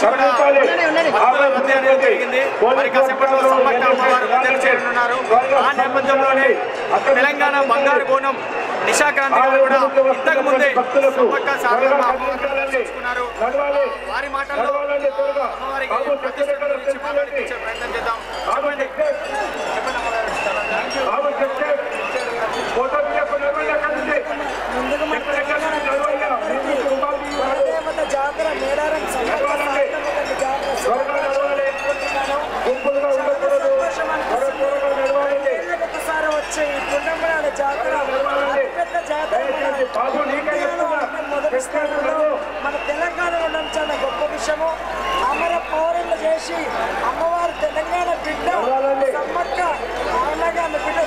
నుంచి కూడా భక్తుల రద్దీ అనేది జరిగింది మరి కాసేపట్లో సమ్మక్క అమ్మవారు రద్దీ చేరుతున్నారు ఆ నేపథ్యంలోనే తెలంగాణ బంగారు కోణం నిశాక్రాంతి గారు కూడా ఇంతకు ముందే సమ్మక్క సారలమ్మ అమ్మవారిని దర్శించుకున్నారు వారి మాటల్లో అమ్మవారికి ప్రతిష్ట గురించి మాట్లాడించే ప్రయత్నం చేద్దాం చెప్పండి చెప్పండి అమ్మగారు దేవత జాతర మేడారం సమగ్ర సాయంత్రం జాతర సంతోషం అనిపిస్తుంది ఏళ్ళకి ఒకసారి వచ్చే ఈ పుణ్యమైన జాతర అతిపెద్ద జాతర మన ఇండియాలో ఉన్న మొదటి స్థానంలో మన తెలంగాణ ఉండడం చాలా గొప్ప విషయము అమర పౌరులు చేసి అమ్మవారు తెలంగాణ బిడ్డ సమ్మక్క అలాగే ఆమె బిడ్డ